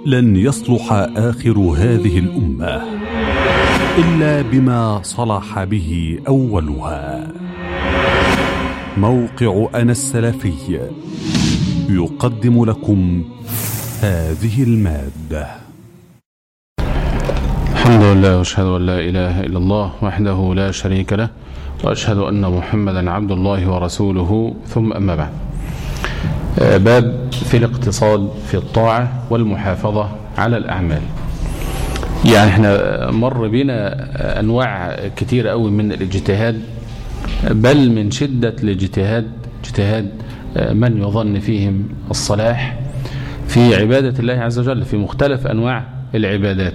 لن يصلح آخر هذه الأمة إلا بما صلح به أولها موقع أنا السلفي يقدم لكم هذه المادة الحمد لله واشهد ان لا اله الا الله وحده لا شريك له واشهد ان محمدا عبد الله ورسوله ثم اما بعد باب في الاقتصاد في الطاعه والمحافظه على الاعمال يعني احنا مر بنا انواع كتيره قوي من الاجتهاد بل من شده الاجتهاد اجتهاد من يظن فيهم الصلاح في عباده الله عز وجل في مختلف انواع العبادات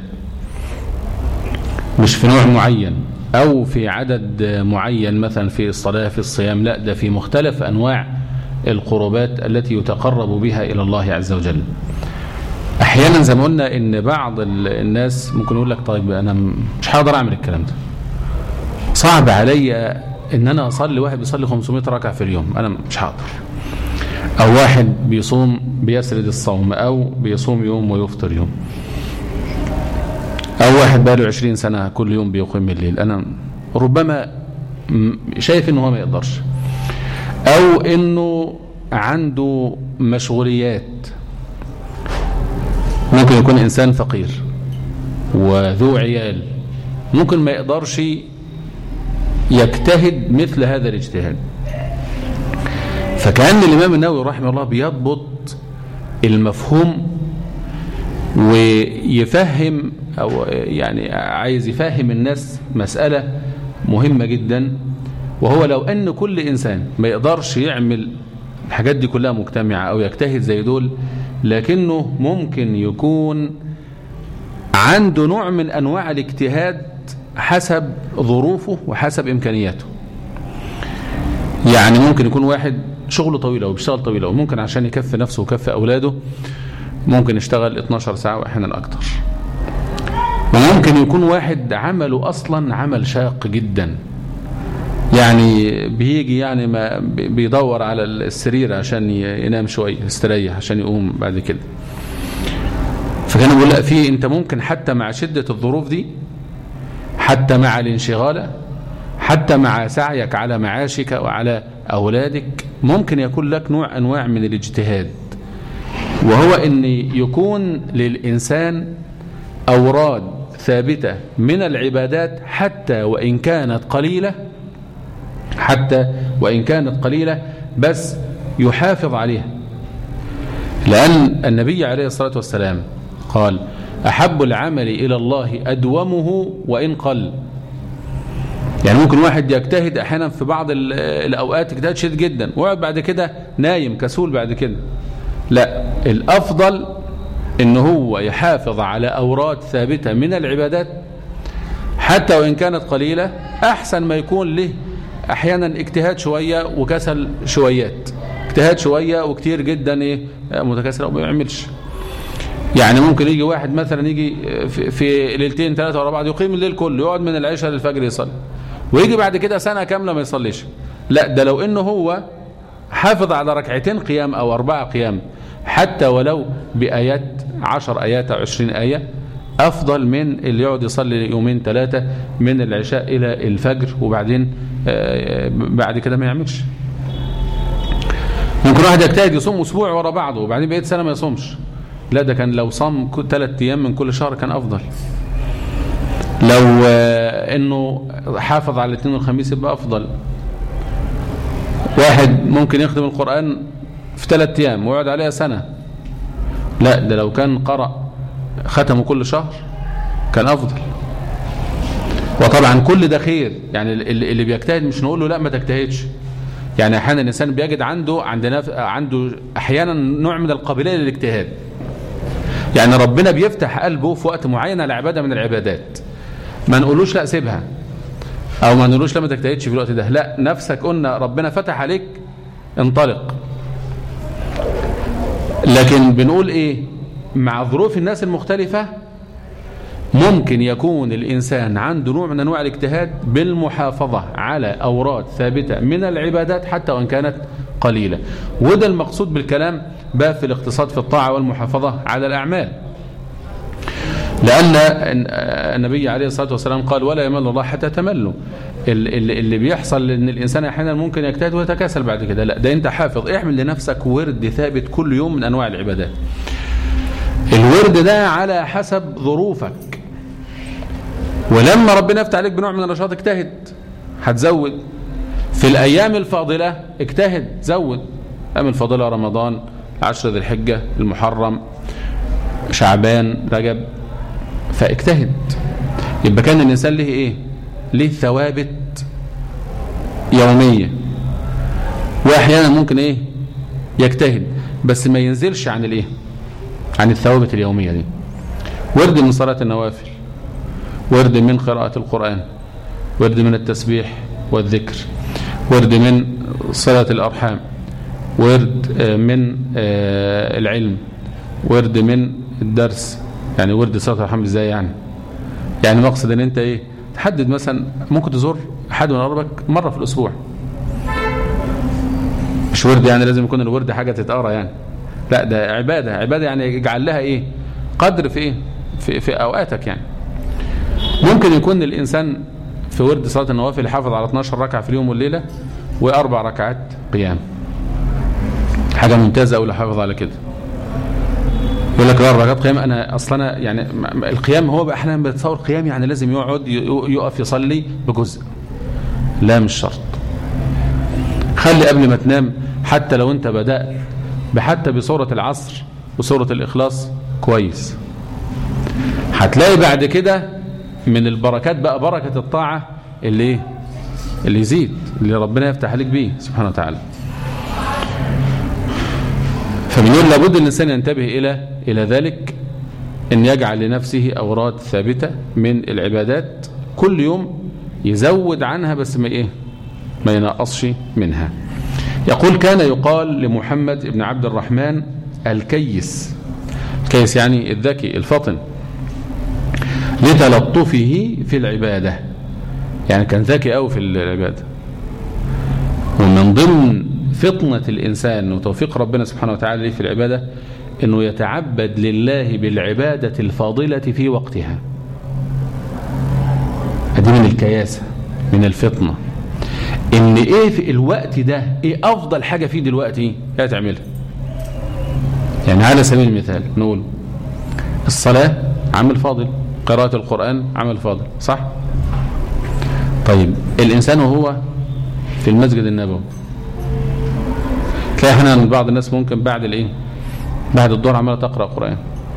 مش في نوع معين او في عدد معين مثلا في الصلاة في الصيام لا ده في مختلف انواع القربات التي يتقرب بها الى الله عز وجل احيانا زي ما قلنا ان بعض الناس ممكن يقول لك طيب انا مش هقدر اعمل الكلام ده صعب عليا ان انا اصلي واحد بيصلي 500 ركعه في اليوم انا مش هقدر او واحد بيصوم بيسرد الصوم او بيصوم يوم ويفطر يوم أو واحد بقاله عشرين سنة كل يوم بيقيم الليل أنا ربما شايف إنه هو ما يقدرش أو إنه عنده مشغوليات ممكن يكون إنسان فقير وذو عيال ممكن ما يقدرش يجتهد مثل هذا الاجتهاد فكأن الإمام النووي رحمه الله بيضبط المفهوم ويفهم أو يعني عايز يفهم الناس مسألة مهمة جدا وهو لو أن كل إنسان ما يقدرش يعمل الحاجات دي كلها مجتمعة أو يجتهد زي دول لكنه ممكن يكون عنده نوع من أنواع الاجتهاد حسب ظروفه وحسب إمكانياته يعني ممكن يكون واحد شغله طويل أو بيشتغل طويل أو ممكن عشان يكفي نفسه ويكفي أولاده ممكن يشتغل 12 ساعة وأحيانا أكتر وممكن يكون واحد عمله أصلا عمل شاق جدا يعني بيجي يعني ما بيدور على السرير عشان ينام شوية يستريح عشان يقوم بعد كده فكان بقول لا في انت ممكن حتى مع شدة الظروف دي حتى مع الانشغال حتى مع سعيك على معاشك وعلى أولادك ممكن يكون لك نوع أنواع من الاجتهاد وهو ان يكون للإنسان أوراد ثابتة من العبادات حتى وإن كانت قليلة حتى وإن كانت قليلة بس يحافظ عليها لأن النبي عليه الصلاة والسلام قال أحب العمل إلى الله أدومه وإن قل يعني ممكن واحد يجتهد أحيانا في بعض الأوقات اجتهاد شديد جدا ويقعد بعد كده نايم كسول بعد كده لا الأفضل ان هو يحافظ على أوراد ثابتة من العبادات حتى وإن كانت قليلة أحسن ما يكون له أحيانا اجتهاد شوية وكسل شويات اجتهاد شوية وكتير جدا ايه متكسر أو ما يعملش يعني ممكن يجي واحد مثلا يجي في, في ليلتين ثلاثة ورا بعض يقيم الليل كله يقعد من العشاء للفجر يصلي ويجي بعد كده سنة كاملة ما يصليش لا ده لو انه هو حافظ على ركعتين قيام او اربعة قيام حتى ولو بآيات عشر آيات أو عشرين آية أفضل من اللي يقعد يصلي يومين ثلاثة من العشاء إلى الفجر وبعدين بعد كده ما يعملش ممكن واحد يجتهد يصوم أسبوع ورا بعضه وبعدين بقيت سنة ما يصومش لا ده كان لو صام ثلاث أيام من كل شهر كان أفضل لو انه حافظ على الاثنين والخميس يبقى افضل واحد ممكن يخدم القرآن في ثلاث ايام ويقعد عليها سنة لا ده لو كان قرأ ختمه كل شهر كان افضل وطبعا كل ده خير يعني اللي بيجتهد مش نقول له لا ما تجتهدش يعني احيانا الانسان بيجد عنده عندنا عنده احيانا نوع من القابليه للاجتهاد يعني ربنا بيفتح قلبه في وقت معين على عباده من العبادات ما نقولوش لا سيبها او ما نقولوش لا ما تجتهدش في الوقت ده لا نفسك قلنا ربنا فتح عليك انطلق لكن بنقول ايه مع ظروف الناس المختلفة ممكن يكون الإنسان عنده نوع من أنواع الاجتهاد بالمحافظة على أوراد ثابتة من العبادات حتى وإن كانت قليلة وده المقصود بالكلام باب في الاقتصاد في الطاعة والمحافظة على الأعمال لأن النبي عليه الصلاة والسلام قال ولا يمل الله حتى تملوا اللي بيحصل ان الانسان احيانا ممكن يجتهد ويتكاسل بعد كده لا ده انت حافظ اعمل لنفسك ورد ثابت كل يوم من انواع العبادات الورد ده على حسب ظروفك ولما ربنا يفتح عليك بنوع من النشاط اجتهد هتزود في الايام الفاضله اجتهد زود ايام الفاضله رمضان عشر ذي الحجه المحرم شعبان رجب فاجتهد يبقى كان الانسان له ايه له ثوابت يوميه واحيانا ممكن ايه يجتهد بس ما ينزلش عن الايه عن الثوابت اليوميه دي ورد من صلاه النوافل ورد من قراءه القران ورد من التسبيح والذكر ورد من صلاه الارحام ورد من العلم ورد من الدرس يعني ورد صلاه الارحام ازاي يعني يعني مقصد ان انت ايه تحدد مثلا ممكن تزور حد من قربك مره في الاسبوع مش ورد يعني لازم يكون الورد حاجه تتقرا يعني لا ده عباده عباده يعني اجعل لها ايه قدر في ايه في, في اوقاتك يعني ممكن يكون الانسان في ورد صلاه النوافل يحافظ على 12 ركعه في اليوم والليله واربع ركعات قيام حاجه ممتازه قوي حافظ على كده يقول لك اربع ركعات قيام انا اصلا يعني القيام هو احيانا بتصور قيام يعني لازم يقعد يقف يصلي بجزء لا مش شرط خلي قبل ما تنام حتى لو انت بدأت بحتى بصورة العصر وصورة الإخلاص كويس هتلاقي بعد كده من البركات بقى بركة الطاعة اللي اللي يزيد اللي ربنا يفتح عليك بيه سبحانه وتعالى فبنقول لابد الإنسان ينتبه إلى إلى ذلك أن يجعل لنفسه أوراد ثابتة من العبادات كل يوم يزود عنها بس ما إيه ما ينقصش منها يقول كان يقال لمحمد بن عبد الرحمن الكيس الكيس يعني الذكي الفطن لتلطفه في العبادة يعني كان ذكي قوي في العبادة ومن ضمن فطنة الإنسان وتوفيق ربنا سبحانه وتعالى ليه في العبادة أنه يتعبد لله بالعبادة الفاضلة في وقتها هذه من الكياسة من الفطنة ان ايه في الوقت ده ايه افضل حاجة فيه دلوقتي هي تعملها يعني على سبيل المثال نقول الصلاة عمل فاضل قراءة القرآن عمل فاضل صح طيب الانسان وهو في المسجد النبوي تلاقي احنا بعض الناس ممكن بعد الايه بعد الظهر عماله تقرا قران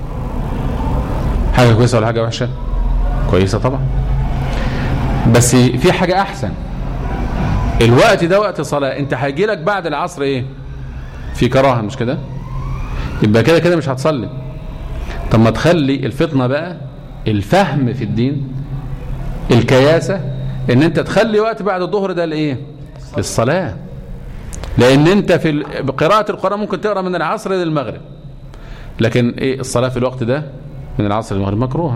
حاجه كويسه ولا حاجه وحشه كويسه طبعا بس في حاجه احسن الوقت ده وقت صلاه انت هيجي لك بعد العصر ايه في كراهه مش كده يبقى كده كده مش هتصلي طب ما تخلي الفطنه بقى الفهم في الدين الكياسه ان انت تخلي وقت بعد الظهر ده لايه للصلاه لان انت في قراءه القران ممكن تقرا من العصر للمغرب لكن ايه الصلاه في الوقت ده من العصر للمغرب مكروهه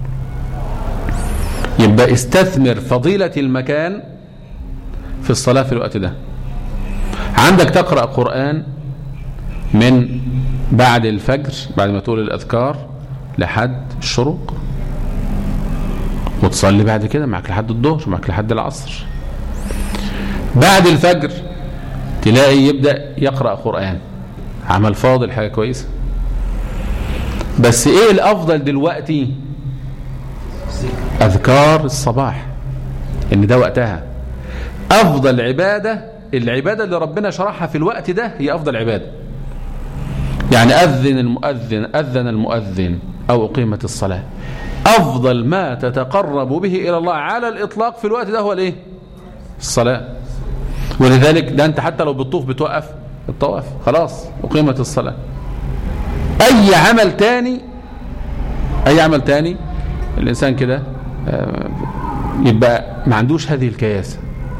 يبقى استثمر فضيله المكان في الصلاه في الوقت ده عندك تقرا قران من بعد الفجر بعد ما تقول الاذكار لحد الشروق وتصلي بعد كده معك لحد الظهر معك لحد العصر بعد الفجر تلاقي يبدأ يقرأ قرآن عمل فاضل حاجة كويسة بس ايه الافضل دلوقتي اذكار الصباح ان ده وقتها افضل عبادة العبادة اللي ربنا شرحها في الوقت ده هي افضل عبادة يعني اذن المؤذن اذن المؤذن او اقيمت الصلاة افضل ما تتقرب به الى الله على الاطلاق في الوقت ده هو الايه الصلاة ولذلك ده انت حتى لو بتطوف بتوقف الطواف خلاص اقيمت الصلاة اي عمل تاني اي عمل تاني الانسان كده يبقى ما عندوش هذه الكياسة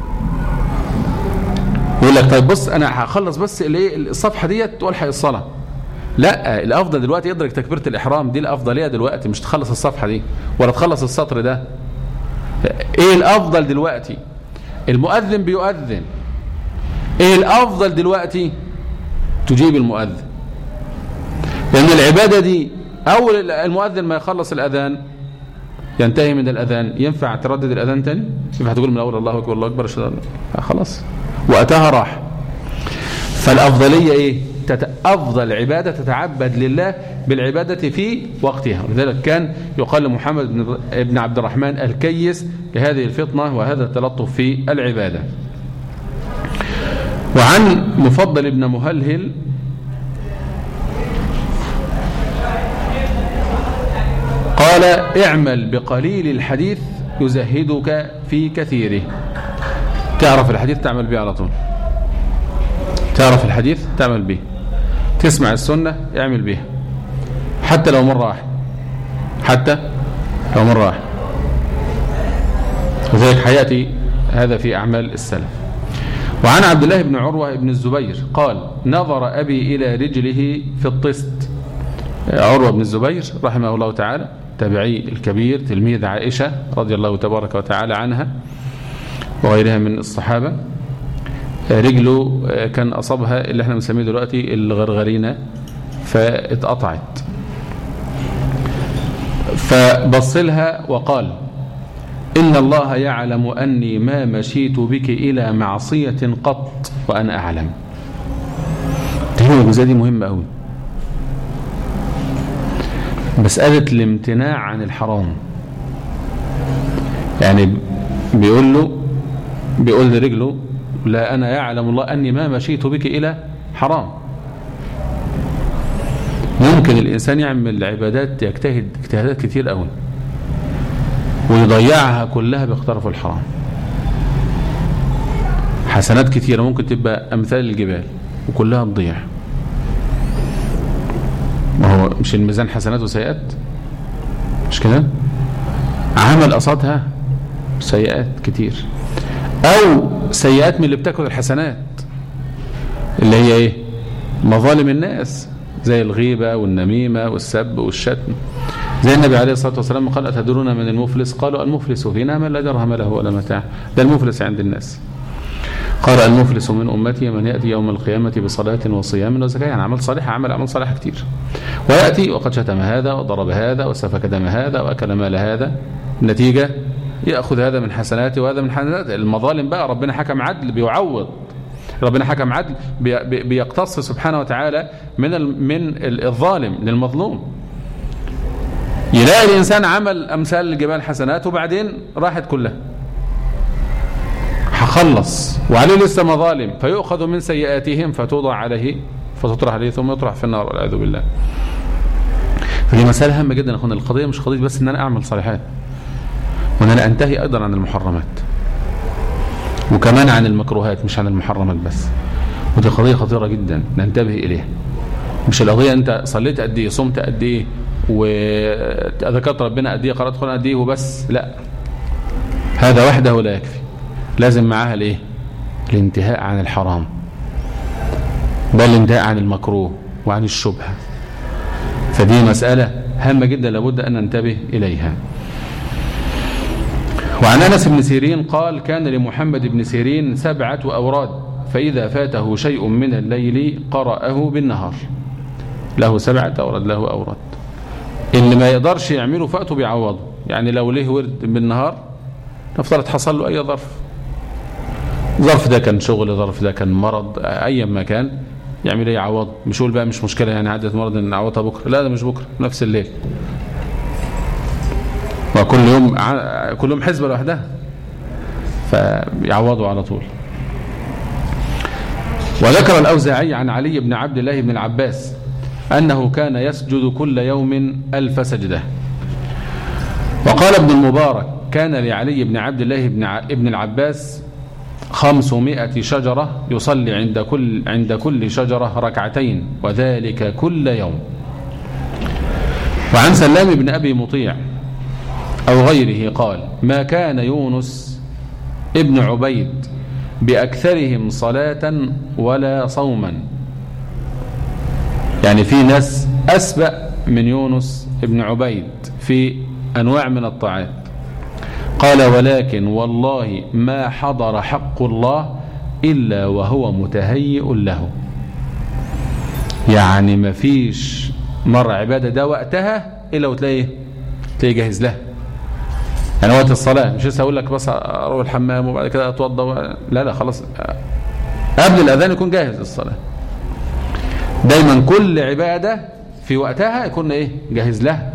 يقول لك طيب بص انا هخلص بس الايه الصفحة ديت والحق الصلاة لا الافضل دلوقتي يدرك تكبيرة الاحرام دي الافضلية دلوقتي مش تخلص الصفحة دي ولا تخلص السطر ده ايه الافضل دلوقتي المؤذن بيؤذن ايه الافضل دلوقتي تجيب المؤذن لان العبادة دي أو المؤذن ما يخلص الأذان ينتهي من الأذان ينفع تردد الأذان تاني ينفع تقول من أول الله أكبر الله أكبر خلاص وقتها راح فالأفضلية إيه أفضل عبادة تتعبد لله بالعبادة في وقتها ولذلك كان يقال لمحمد بن عبد الرحمن الكيس لهذه الفطنة وهذا التلطف في العبادة وعن مفضل بن مهلهل قال اعمل بقليل الحديث يزهدك في كثيره تعرف الحديث تعمل به على طول تعرف الحديث تعمل به تسمع السنة اعمل بها حتى لو مرة واحدة حتى لو مرة واحدة وذلك حياتي هذا في أعمال السلف وعن عبد الله بن عروة بن الزبير قال نظر أبي إلى رجله في الطست عروة بن الزبير رحمه الله تعالى تابعي الكبير تلميذ عائشة رضي الله تبارك وتعالى عنها وغيرها من الصحابة رجله كان أصابها اللي احنا بنسميه دلوقتي الغرغرينة فاتقطعت فبص لها وقال إن الله يعلم أني ما مشيت بك إلى معصية قط وأنا أعلم تهيئة الجزء دي مهمة أوي مسألة الامتناع عن الحرام يعني بيقول له بيقول لرجله لا أنا يعلم الله أني ما مشيت بك إلى حرام ممكن الإنسان يعمل عبادات يجتهد اجتهادات كتير قوي ويضيعها كلها باقترف الحرام حسنات كتيرة ممكن تبقى أمثال الجبال وكلها تضيع ما هو مش الميزان حسنات وسيئات مش كده عمل قصادها سيئات كتير او سيئات من اللي بتاكل الحسنات اللي هي ايه مظالم الناس زي الغيبة والنميمة والسب والشتم زي النبي عليه الصلاة والسلام قال أتدرون من المفلس قالوا المفلس فينا من لا درهم له ولا متاع ده المفلس عند الناس قال المفلس من أمتي من يأتي يوم القيامة بصلاة وصيام وزكاة يعني عمل صالح عمل عمل صالح كتير ويأتي وقد شتم هذا وضرب هذا وسفك دم هذا وأكل مال هذا النتيجة يأخذ هذا من حسناته وهذا من حسناته المظالم بقى ربنا حكم عدل بيعوض ربنا حكم عدل بيقتص سبحانه وتعالى من من الظالم للمظلوم يلاقي الإنسان عمل أمثال الجبال حسنات وبعدين راحت كلها هخلص وعليه لسه مظالم فيؤخذ من سيئاتهم فتوضع عليه فتطرح عليه ثم يطرح في النار والعياذ بالله فدي مسألة هامة جدا يا اخوانا القضية مش قضية بس ان انا اعمل صالحات وان انا انتهي ايضا عن المحرمات وكمان عن المكروهات مش عن المحرمات بس ودي قضية خطيرة جدا ننتبه اليها مش القضية انت صليت قد ايه صمت قد ايه وذكرت ربنا قد ايه قرأت قرآن قد ايه وبس لا هذا وحده لا يكفي لازم معاها الايه الانتهاء عن الحرام بل الانتهاء عن المكروه وعن الشبهة فدي مسألة هامة جدا لابد أن ننتبه إليها وعن أنس بن سيرين قال كان لمحمد بن سيرين سبعة أوراد فإذا فاته شيء من الليل قرأه بالنهار له سبعة أوراد له أوراد اللي ما يقدرش يعمله فأته بيعوضه يعني لو ليه ورد بالنهار نفترض حصل له أي ظرف ظرف ده كان شغل ظرف ده كان مرض أي ما كان يعمل ايه يعوض مش يقول بقى مش مشكلة يعني عدت مرض ان نعوضها بكرة لا ده مش بكرة نفس الليل وكل يوم كل يوم حزبة لوحدها فيعوضوا على طول وذكر الأوزاعي عن علي بن عبد الله بن العباس أنه كان يسجد كل يوم ألف سجدة وقال ابن المبارك كان لعلي بن عبد الله بن ابن العباس خمسمائة شجرة يصلي عند كل, عند كل شجرة ركعتين وذلك كل يوم وعن سلام بن أبي مطيع أو غيره قال ما كان يونس ابن عبيد بأكثرهم صلاة ولا صوما يعني في ناس أسبق من يونس ابن عبيد في أنواع من الطاعات قال ولكن والله ما حضر حق الله إلا وهو متهيئ له يعني ما فيش مرة عبادة ده وقتها إلا وتلاقي تلاقي جاهز لها يعني وقت الصلاة مش لسه أقول لك بس أروح الحمام وبعد كده أتوضى و... لا لا خلاص قبل الأذان يكون جاهز للصلاة دايما كل عبادة في وقتها يكون إيه جاهز لها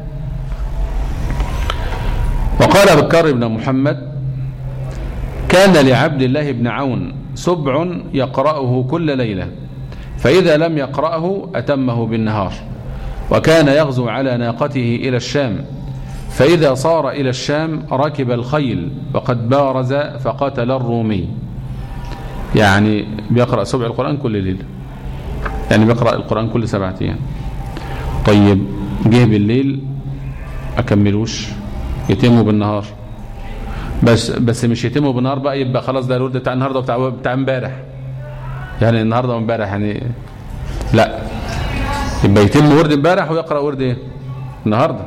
وقال بكر بن محمد كان لعبد الله بن عون سبع يقرأه كل ليلة فإذا لم يقرأه أتمه بالنهار وكان يغزو على ناقته إلى الشام فإذا صار إلى الشام ركب الخيل وقد بارز فقتل الرومي يعني بيقرأ سبع القرآن كل ليلة يعني بيقرأ القرآن كل سبعة أيام طيب جه بالليل أكملوش يتموا بالنهار بس بس مش يتموا بالنهار بقى يبقى خلاص ده الورد بتاع النهارده وبتاع بتاع امبارح يعني النهارده وامبارح يعني لا يبقى يتم ورد امبارح ويقرا ورد ايه النهارده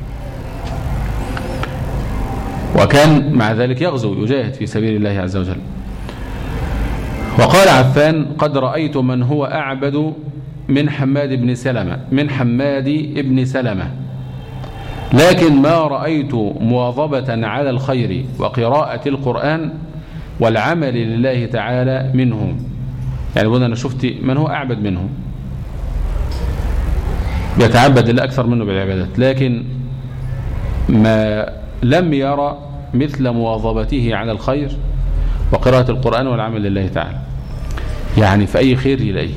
وكان مع ذلك يغزو يجاهد في سبيل الله عز وجل وقال عفان قد رأيت من هو أعبد من حماد بن سلمة من حماد بن سلمة لكن ما رأيت مواظبة على الخير وقراءة القرآن والعمل لله تعالى منه يعني قلنا أنا شفت من هو أعبد منه يتعبد لله أكثر منه بالعبادات لكن ما لم يرى مثل مواظبته على الخير وقراءة القرآن والعمل لله تعالى يعني في أي خير يلاقيه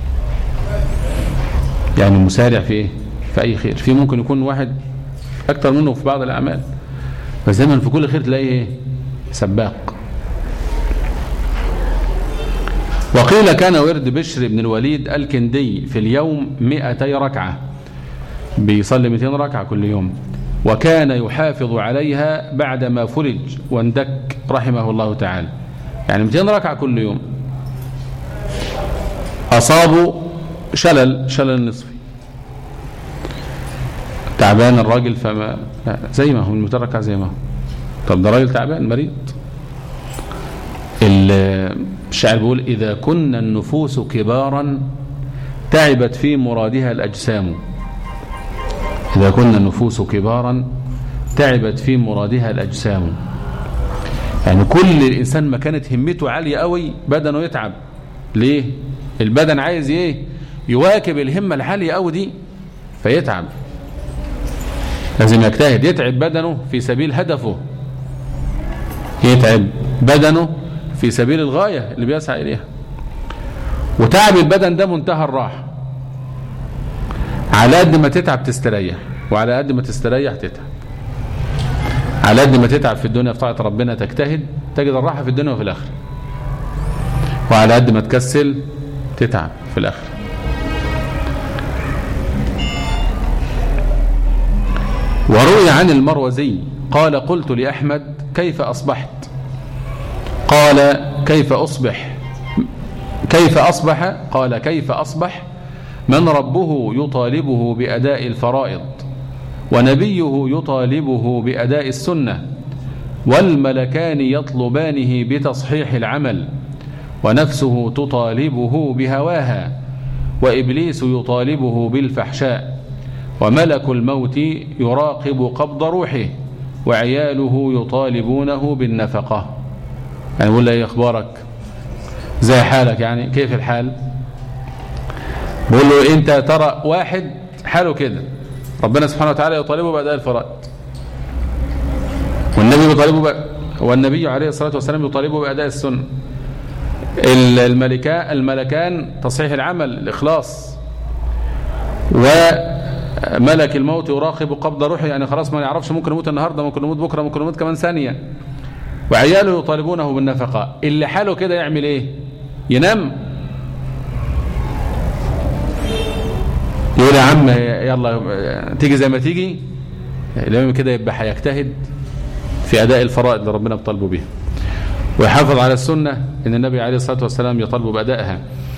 يعني مسارع في إيه في أي خير في ممكن يكون واحد أكثر منه في بعض الأعمال بس دايما في كل خير تلاقيه إيه سباق وقيل كان ورد بشر بن الوليد الكندي في اليوم 200 ركعة بيصلي 200 ركعة كل يوم وكان يحافظ عليها بعدما فرج واندك رحمه الله تعالى يعني 200 ركعة كل يوم أصابوا شلل شلل نصفي تعبان الراجل فما زي ما هو المتركع زي ما هو طب ده راجل تعبان مريض الشاعر بيقول إذا كنا النفوس كبارا تعبت في مرادها الأجسام إذا كنا النفوس كبارا تعبت في مرادها الأجسام يعني كل الإنسان ما كانت همته عالية قوي بدنه يتعب ليه البدن عايز ايه يواكب الهمة العالية قوي دي فيتعب لازم يجتهد يتعب بدنه في سبيل هدفه يتعب بدنه في سبيل الغاية اللي بيسعى إليها وتعب البدن ده منتهى الراحة على قد ما تتعب تستريح وعلى قد ما تستريح تتعب على قد ما تتعب في الدنيا في طاعة ربنا تجتهد تجد الراحة في الدنيا وفي الآخرة وعلى قد ما تكسل تتعب في الآخرة وروي عن المروزي قال قلت لأحمد كيف أصبحت قال كيف أصبح كيف أصبح قال كيف أصبح من ربه يطالبه بأداء الفرائض ونبيه يطالبه بأداء السنة والملكان يطلبانه بتصحيح العمل ونفسه تطالبه بهواها وإبليس يطالبه بالفحشاء وملك الموت يراقب قبض روحه وعياله يطالبونه بالنفقة يعني يقول له ايه اخبارك زي حالك يعني كيف الحال بقول له انت ترى واحد حاله كده ربنا سبحانه وتعالى يطالبه بأداء الفرائض والنبي يطالبه بأ... والنبي عليه الصلاة والسلام يطالبه بأداء السنة الملكان الملكان تصحيح العمل الإخلاص وملك الموت يراقب قبض روحه يعني خلاص ما يعرفش ممكن يموت النهاردة ممكن يموت بكرة ممكن يموت كمان ثانية وعياله يطالبونه بالنفقة اللي حاله كده يعمل ايه ينام يقول يا عم يلا تيجي زي ما تيجي الإمام كده يبقى هيجتهد في أداء الفرائض اللي ربنا بطلبه بيها ويحافظ على السنة إن النبي عليه الصلاة والسلام يطلب بأدائها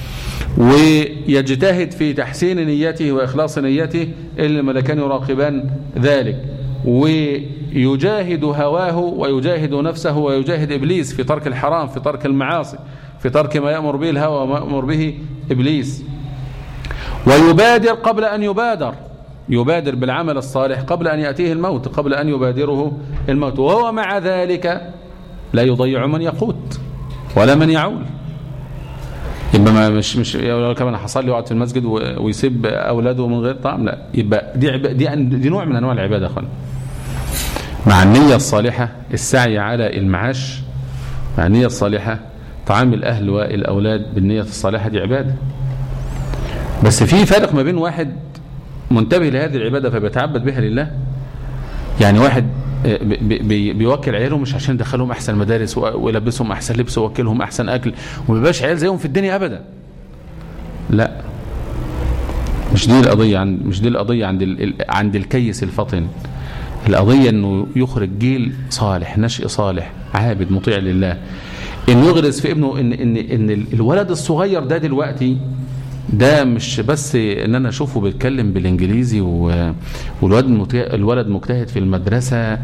ويجتهد في تحسين نيته وإخلاص نيته اللي الملكان يراقبان ذلك ويجاهد هواه ويجاهد نفسه ويجاهد إبليس في ترك الحرام في ترك المعاصي في ترك ما يأمر به الهوى وما يأمر به إبليس ويبادر قبل أن يبادر يبادر بالعمل الصالح قبل أن يأتيه الموت قبل أن يبادره الموت وهو مع ذلك لا يضيع من يقوت ولا من يعول يبقى ما مش مش كمان حصل لي وقعد في المسجد ويسيب اولاده من غير طعم لا يبقى دي دي دي نوع من انواع العباده اخوان مع النيه الصالحه السعي على المعاش مع النيه الصالحه طعام الاهل والاولاد بالنيه الصالحه دي عباده بس في فرق ما بين واحد منتبه لهذه العباده فبيتعبد بها لله يعني واحد بي بي بيوكل عياله مش عشان يدخلهم احسن مدارس ويلبسهم احسن لبس ويوكلهم احسن اكل وما يبقاش عيال زيهم في الدنيا ابدا لا مش دي القضيه عند مش دي القضيه عند ال عند الكيس الفطن القضيه انه يخرج جيل صالح نشء صالح عابد مطيع لله انه يغرس في ابنه ان ان ان الولد الصغير ده دلوقتي ده مش بس ان انا اشوفه بيتكلم بالانجليزي والولد الولد مجتهد في المدرسه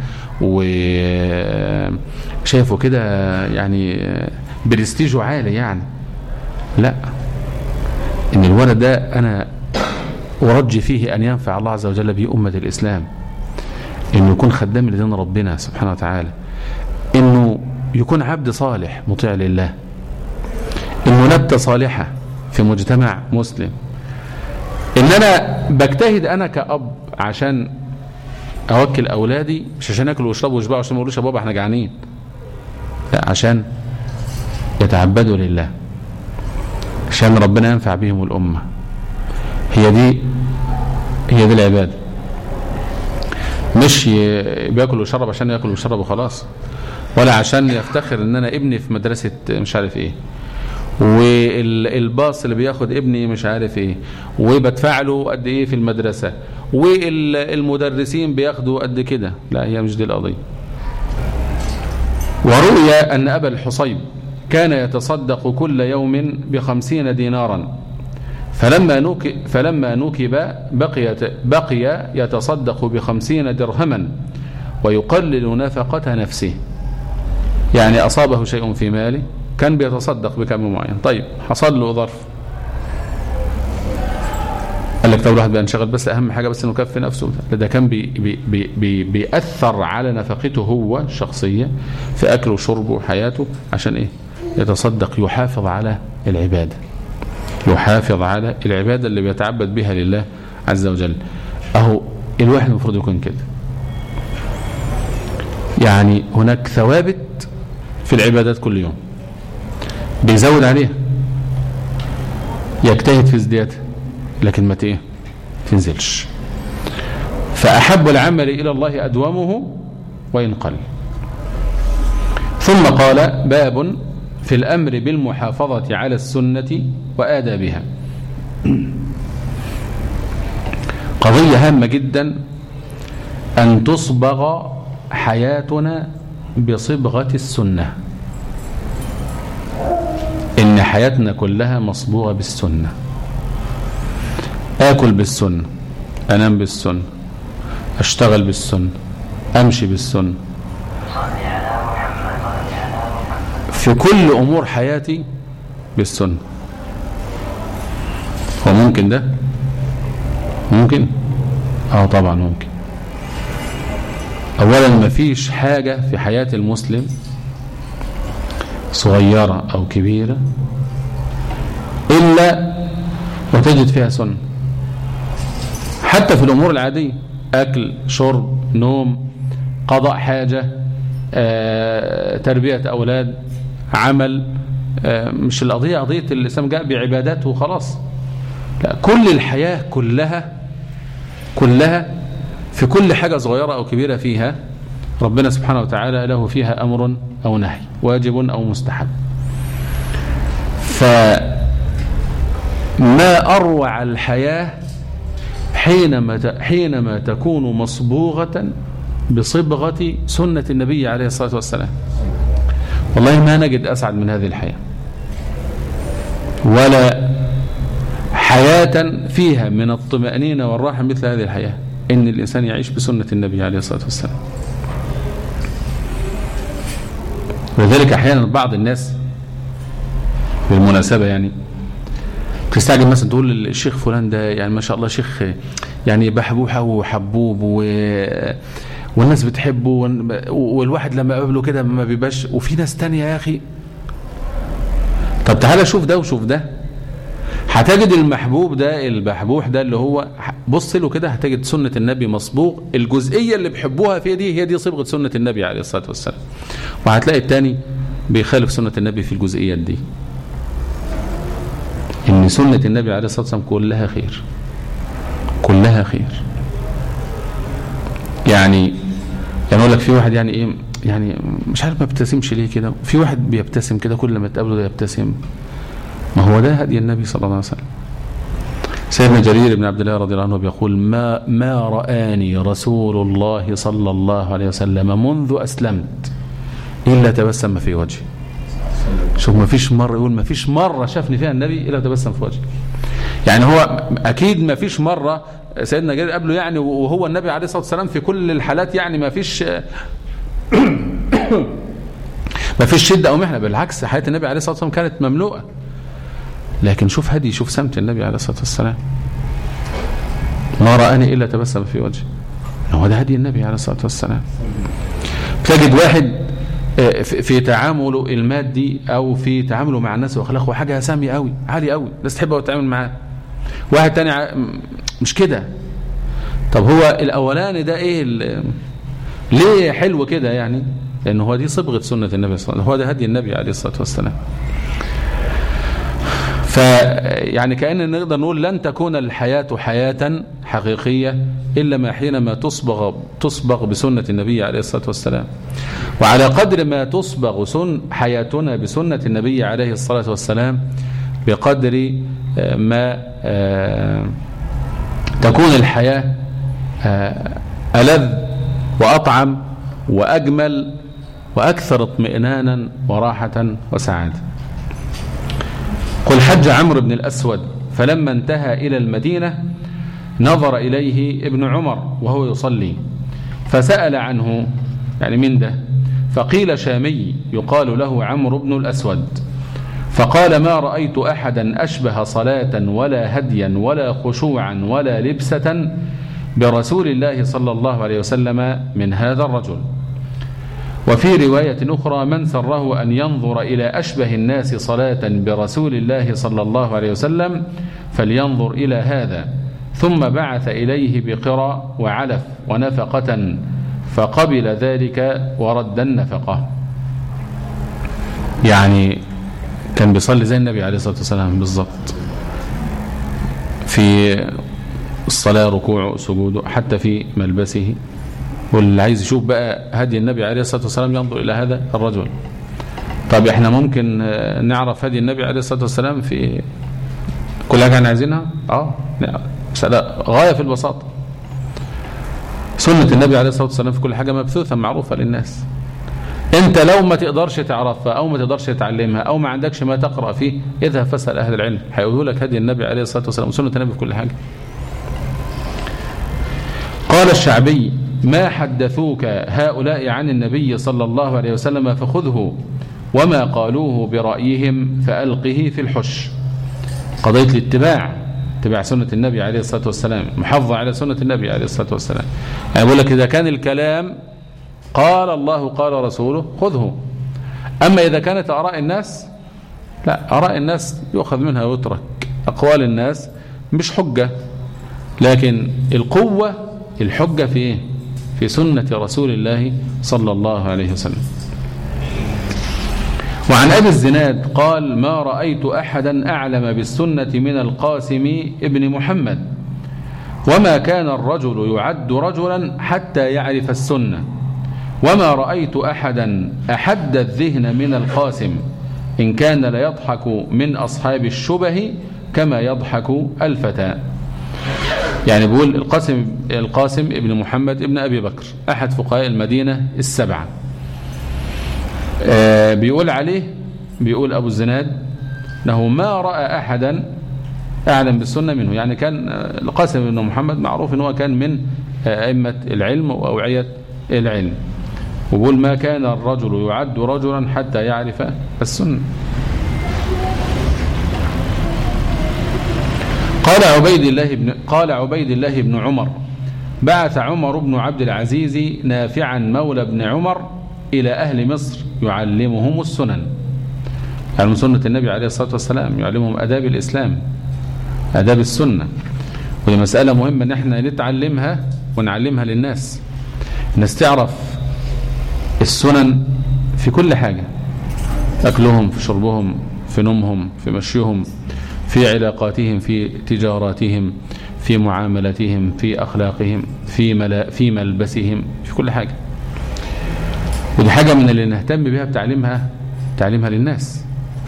وشايفه كده يعني برستيجه عالي يعني لا ان الولد ده انا ارجي فيه ان ينفع الله عز وجل به امه الاسلام انه يكون خدام لدين ربنا سبحانه وتعالى انه يكون عبد صالح مطيع لله انه نبته صالحه في مجتمع مسلم ان انا بجتهد انا كأب عشان اوكل اولادي مش عشان ياكلوا ويشربوا ويشبعوا عشان ما يقولوش يا بابا احنا جعانين لا عشان يتعبدوا لله عشان ربنا ينفع بهم الامه هي دي هي دي العباده مش بياكل ويشرب عشان ياكل ويشرب وخلاص ولا عشان يفتخر ان انا ابني في مدرسه مش عارف ايه والباص اللي بياخد ابني مش عارف ايه وبدفع له قد ايه في المدرسة والمدرسين بياخدوا قد كده لا هي مش دي القضية وروي أن أبا الحصيب كان يتصدق كل يوم بخمسين دينارا فلما نوك فلما نكب بقي بقي يتصدق بخمسين درهما ويقلل نفقة نفسه يعني أصابه شيء في ماله كان بيتصدق بكم معين طيب حصل له ظرف قال لك طب الواحد بينشغل بس اهم حاجه بس انه يكفي نفسه ده كان بي بي بي بي بيأثر على نفقته هو الشخصيه في اكله وشربه وحياته عشان ايه يتصدق يحافظ على العباده يحافظ على العباده اللي بيتعبد بها لله عز وجل اهو الواحد المفروض يكون كده يعني هناك ثوابت في العبادات كل يوم بيزود عليها يجتهد في ازديادها لكن ما ايه تنزلش فأحب العمل إلى الله أدومه وإن قل ثم قال باب في الأمر بالمحافظة على السنة وآدابها قضية هامة جدا أن تصبغ حياتنا بصبغة السنة إن حياتنا كلها مصبوغة بالسنة آكل بالسنة أنام بالسنة أشتغل بالسنة أمشي بالسنة في كل أمور حياتي بالسنة هو ممكن ده ممكن اه طبعا ممكن اولا ما فيش حاجة في حياة المسلم صغيرة او كبيرة الا وتجد فيها سنة حتى في الامور العادية اكل شرب نوم قضاء حاجة آه، تربية اولاد عمل آه، مش القضية قضية الاسلام جاء بعباداته وخلاص لا كل الحياة كلها كلها في كل حاجة صغيرة أو كبيرة فيها ربنا سبحانه وتعالى له فيها أمر أو نهي واجب أو مستحب فما أروع الحياة حينما حينما تكون مصبوغة بصبغة سنة النبي عليه الصلاة والسلام والله ما نجد أسعد من هذه الحياة ولا حياة فيها من الطمأنينة والراحة مثل هذه الحياة إن الإنسان يعيش بسنة النبي عليه الصلاة والسلام ولذلك أحيانا بعض الناس بالمناسبة يعني تستعجب مثلا تقول الشيخ فلان ده يعني ما شاء الله شيخ يعني بحبوحه وحبوب و والناس بتحبه والواحد لما قابله كده ما بيبقاش وفي ناس تانية يا اخي طب تعالى شوف ده وشوف ده هتجد المحبوب ده البحبوح ده اللي هو بص له كده هتجد سنة النبي مصبوغ الجزئية اللي بيحبوها فيها دي هي دي صبغة سنة النبي عليه الصلاة والسلام وهتلاقي التاني بيخالف سنة النبي في الجزئيات دي ان سنة النبي عليه الصلاة والسلام كلها خير كلها خير يعني يعني اقول لك في واحد يعني ايه يعني مش عارف ما بيبتسمش ليه كده في واحد بيبتسم كده كل ما تقابله يبتسم ما هو ده هدي النبي صلى الله عليه وسلم سيدنا جرير بن عبد الله رضي الله عنه بيقول ما ما رآني رسول الله صلى الله عليه وسلم منذ أسلمت إلا تبسم في وجهي شوف ما فيش مرة يقول ما فيش مرة شافني فيها النبي إلا تبسم في وجهي يعني هو أكيد ما فيش مرة سيدنا جرير قبله يعني وهو النبي عليه الصلاة والسلام في كل الحالات يعني ما فيش ما فيش شدة أو محنة بالعكس حياة النبي عليه الصلاة والسلام كانت مملوءة لكن شوف هدي شوف سمت النبي عليه الصلاة والسلام ما رآني إلا تبسم في وجهه هو ده هدي النبي عليه الصلاة والسلام تجد واحد في تعامله المادي أو في تعامله مع الناس وأخلاقه حاجة سامية قوي عالية قوي الناس تحبه وتتعامل معاه واحد تاني مش كده طب هو الأولاني ده إيه ليه حلو كده يعني لأن هو دي صبغة سنة النبي صلى الله عليه وسلم هو ده هدي النبي عليه الصلاة والسلام فيعني كأن نقدر نقول لن تكون الحياة حياة حقيقية إلا ما حينما تصبغ تصبغ بسنة النبي عليه الصلاة والسلام وعلى قدر ما تصبغ سن حياتنا بسنة النبي عليه الصلاة والسلام بقدر ما تكون الحياة ألذ وأطعم وأجمل وأكثر اطمئنانا وراحة وسعادة قل حج عمرو بن الأسود فلما انتهى إلى المدينة نظر إليه ابن عمر وهو يصلي فسأل عنه يعني من ده فقيل شامي يقال له عمرو بن الأسود فقال ما رأيت أحدا أشبه صلاة ولا هديا ولا خشوعا ولا لبسة برسول الله صلى الله عليه وسلم من هذا الرجل وفي رواية أخرى من سره أن ينظر إلى أشبه الناس صلاة برسول الله صلى الله عليه وسلم فلينظر إلى هذا ثم بعث إليه بقرى وعلف ونفقة فقبل ذلك ورد النفقة يعني كان بيصلي زي النبي عليه الصلاة والسلام بالضبط في الصلاة ركوعه سجوده حتى في ملبسه واللي عايز يشوف بقى هدي النبي عليه الصلاة والسلام ينظر إلى هذا الرجل طب احنا ممكن نعرف هدي النبي عليه الصلاة والسلام في كل حاجة احنا عايزينها اه مسألة غاية في البساطة سنة النبي عليه الصلاة والسلام في كل حاجة مبثوثة معروفة للناس انت لو ما تقدرش تعرفها او ما تقدرش تتعلمها او ما عندكش ما تقرأ فيه اذهب فاسأل اهل العلم هيقولوا لك هدي النبي عليه الصلاة والسلام وسنة النبي في كل حاجة قال الشعبي ما حدثوك هؤلاء عن النبي صلى الله عليه وسلم فخذه وما قالوه برأيهم فألقه في الحش قضية الاتباع اتباع سنة النبي عليه الصلاة والسلام محافظة على سنة النبي عليه الصلاة والسلام يعني بقول لك إذا كان الكلام قال الله قال رسوله خذه أما إذا كانت آراء الناس لا آراء الناس يؤخذ منها ويترك أقوال الناس مش حجة لكن القوة الحجة في إيه في سنة رسول الله صلى الله عليه وسلم وعن أبي الزناد قال ما رأيت أحدا أعلم بالسنة من القاسم ابن محمد وما كان الرجل يعد رجلا حتى يعرف السنة وما رأيت أحدا أحد الذهن من القاسم إن كان ليضحك من أصحاب الشبه كما يضحك الفتى يعني بيقول القاسم القاسم ابن محمد ابن أبي بكر أحد فقهاء المدينة السبعة آه بيقول عليه بيقول أبو الزناد أنه ما رأى أحدا أعلم بالسنة منه يعني كان القاسم ابن محمد معروف أنه كان من أئمة العلم وأوعية العلم وبيقول ما كان الرجل يعد رجلا حتى يعرف السنة قال عبيد الله بن قال عبيد الله بن عمر بعث عمر بن عبد العزيز نافعا مولى بن عمر إلى أهل مصر يعلمهم السنن يعني من سنة النبي عليه الصلاة والسلام يعلمهم أداب الإسلام أداب السنة ودي مسألة مهمة ان احنا نتعلمها ونعلمها للناس الناس تعرف السنن في كل حاجة أكلهم في شربهم في نومهم في مشيهم في علاقاتهم في تجاراتهم في معاملتهم في أخلاقهم في, ملا في ملبسهم في كل حاجة ودي حاجة من اللي نهتم بها بتعليمها تعليمها للناس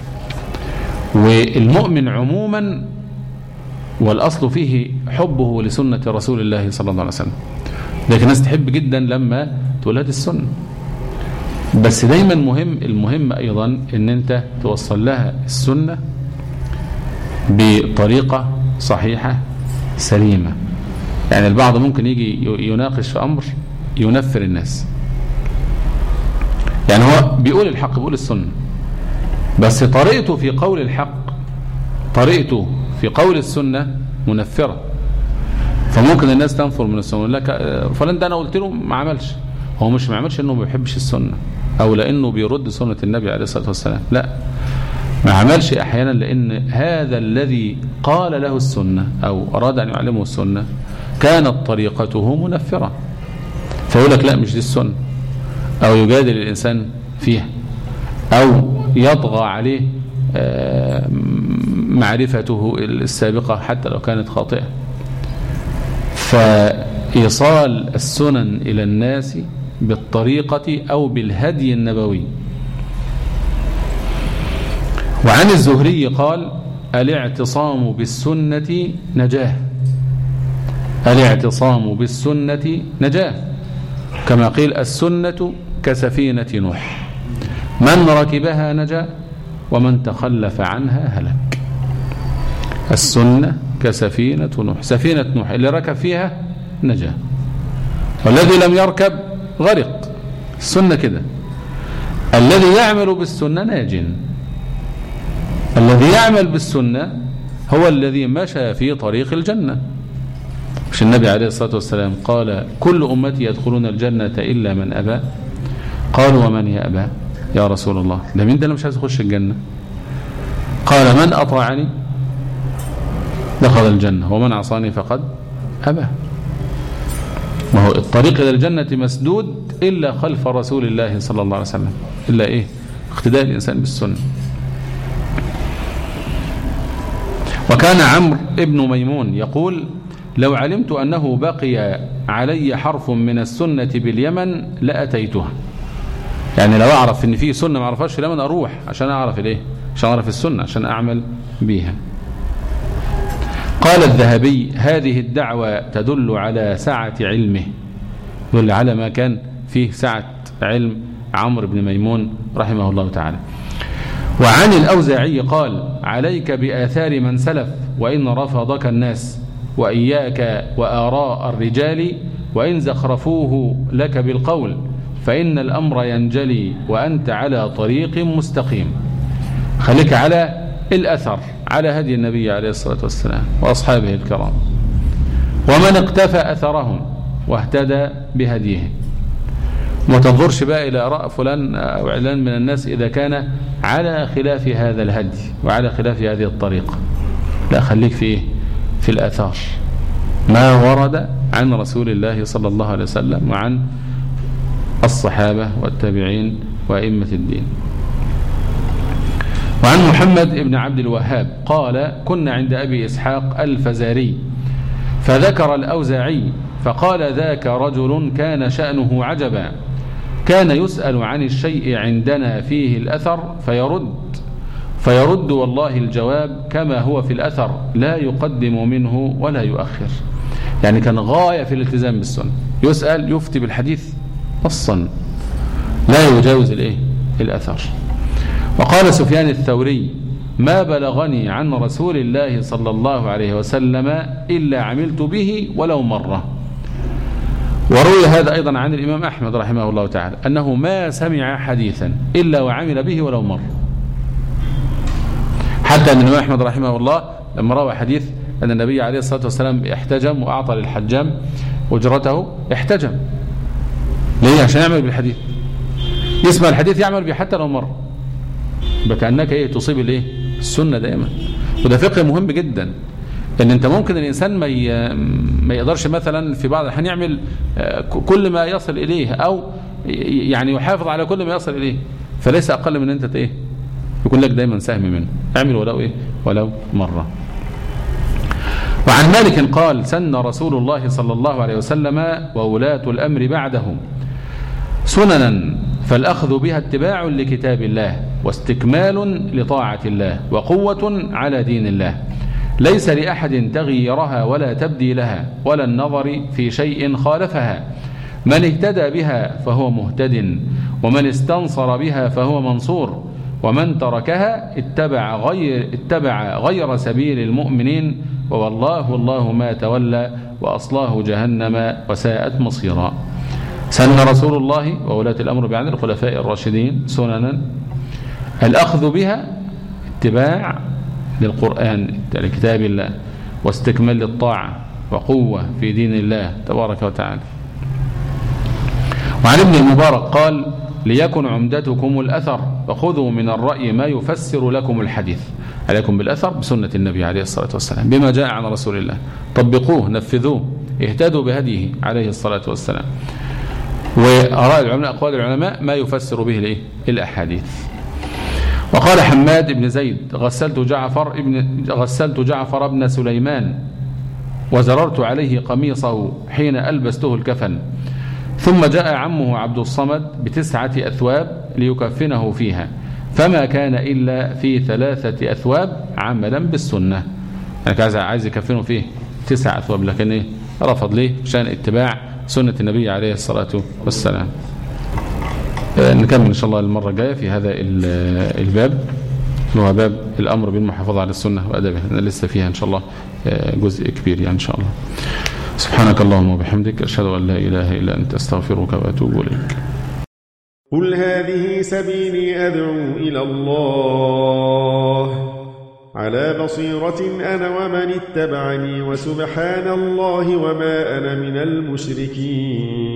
والمؤمن عموما والأصل فيه حبه لسنة رسول الله صلى الله عليه وسلم لكن الناس تحب جدا لما تولد السنة بس دايما مهم المهم أيضا ان انت توصل لها السنة بطريقة صحيحة سليمة يعني البعض ممكن يجي يناقش في أمر ينفر الناس يعني هو بيقول الحق بيقول السنة بس طريقته في قول الحق طريقته في قول السنة منفرة فممكن الناس تنفر من السنة يقول لك فلان ده أنا قلت له ما عملش هو مش ما عملش انه ما بيحبش السنة او لانه بيرد سنة النبي عليه الصلاة والسلام لا ما عملش احيانا لان هذا الذي قال له السنة او اراد ان يعلمه السنة كانت طريقته منفرة فيقول لك لا مش دي السنة او يجادل الانسان فيها او يطغى عليه معرفته السابقة حتى لو كانت خاطئة فإيصال السنن إلى الناس بالطريقة أو بالهدي النبوي وعن الزهري قال الاعتصام بالسنة نجاه الاعتصام بالسنة نجاه كما قيل السنة كسفينة نوح من ركبها نجا ومن تخلف عنها هلك السنة كسفينة نوح سفينة نوح اللي ركب فيها نجا والذي لم يركب غرق السنة كده الذي يعمل بالسنة ناج الذي يعمل بالسنة هو الذي مشى في طريق الجنة مش النبي عليه الصلاة والسلام قال كل أمتي يدخلون الجنة إلا من أبى قالوا ومن يأبى يا رسول الله ده مين ده اللي مش عايز يخش الجنة قال من أطاعني دخل الجنة ومن عصاني فقد أبى ما هو الطريق إلى الجنة مسدود إلا خلف رسول الله صلى الله عليه وسلم إلا إيه اقتداء الإنسان بالسنة وكان عمرو ابن ميمون يقول لو علمت أنه بقي علي حرف من السنة باليمن لأتيتها يعني لو أعرف أن في سنة ما أعرفهاش في اليمن أروح عشان أعرف الإيه عشان أعرف السنة عشان أعمل بيها قال الذهبي هذه الدعوة تدل على سعة علمه يدل على ما كان فيه سعة علم عمرو بن ميمون رحمه الله تعالى وعن الأوزاعي قال عليك بآثار من سلف وإن رفضك الناس وإياك وآراء الرجال وإن زخرفوه لك بالقول فإن الأمر ينجلي وأنت على طريق مستقيم خليك على الأثر على هدي النبي عليه الصلاة والسلام وأصحابه الكرام ومن اقتفى أثرهم واهتدى بهديه ما تنظرش بقى إلى آراء فلان أو علان من الناس إذا كان على خلاف هذا الهدي وعلى خلاف هذه الطريقة لا خليك في إيه؟ في الآثار ما ورد عن رسول الله صلى الله عليه وسلم وعن الصحابة والتابعين وأئمة الدين وعن محمد بن عبد الوهاب قال كنا عند أبي إسحاق الفزاري فذكر الأوزاعي فقال ذاك رجل كان شأنه عجبا كان يسأل عن الشيء عندنا فيه الأثر فيرد فيرد والله الجواب كما هو في الأثر لا يقدم منه ولا يؤخر يعني كان غاية في الالتزام بالسنة يسأل يفتي بالحديث نصا لا يجاوز الايه الأثر وقال سفيان الثوري ما بلغني عن رسول الله صلى الله عليه وسلم إلا عملت به ولو مرة وروي هذا أيضا عن الإمام أحمد رحمه الله تعالى أنه ما سمع حديثا إلا وعمل به ولو مرة حتى أن الإمام أحمد رحمه الله لما روى حديث أن النبي عليه الصلاة والسلام احتجم وأعطى للحجام أجرته احتجم ليه عشان يعمل بالحديث يسمع الحديث يعمل به حتى لو مرة بكأنك ايه تصيب الايه السنة دائما وده فقه مهم جدا ان انت ممكن الانسان ما ما يقدرش مثلا في بعض الاحيان يعمل كل ما يصل اليه او يعني يحافظ على كل ما يصل اليه فليس اقل من انت ايه يكون لك دايما سهم منه اعمل ولو ايه ولو مره وعن مالك قال سن رسول الله صلى الله عليه وسلم وولاة الأمر بعده سننا فالأخذ بها اتباع لكتاب الله واستكمال لطاعة الله وقوة على دين الله ليس لأحد تغييرها ولا تبديلها ولا النظر في شيء خالفها من اهتدى بها فهو مهتد ومن استنصر بها فهو منصور ومن تركها اتبع غير, اتبع غير سبيل المؤمنين ووالله الله ما تولى وأصلاه جهنم وساءت مصيرا سن رسول الله وولاة الأمر بعد الخلفاء الراشدين سننا الأخذ بها اتباع للقرآن لكتاب الله واستكمال للطاعة وقوة في دين الله تبارك وتعالى وعن ابن المبارك قال ليكن عمدتكم الأثر فخذوا من الرأي ما يفسر لكم الحديث عليكم بالأثر بسنة النبي عليه الصلاة والسلام بما جاء عن رسول الله طبقوه نفذوه اهتدوا بهديه عليه الصلاة والسلام وأراء العلماء أقوال العلماء ما يفسر به الإيه؟ الأحاديث وقال حماد بن زيد غسلت جعفر ابن غسلت جعفر بن سليمان وزررت عليه قميصه حين ألبسته الكفن ثم جاء عمه عبد الصمد بتسعة أثواب ليكفنه فيها فما كان إلا في ثلاثة أثواب عملا بالسنة يعني عايز عايز يكفنه فيه تسع أثواب لكن إيه رفض ليه عشان اتباع سنة النبي عليه الصلاة والسلام نكمل إن شاء الله المرة الجاية في هذا الباب اللي هو باب الأمر بالمحافظة على السنة وأدبها أنا لسه فيها إن شاء الله جزء كبير يعني إن شاء الله سبحانك اللهم وبحمدك أشهد أن لا إله إلا أنت أستغفرك وأتوب إليك قل هذه سبيلي أدعو إلى الله على بصيرة أنا ومن اتبعني وسبحان الله وما أنا من المشركين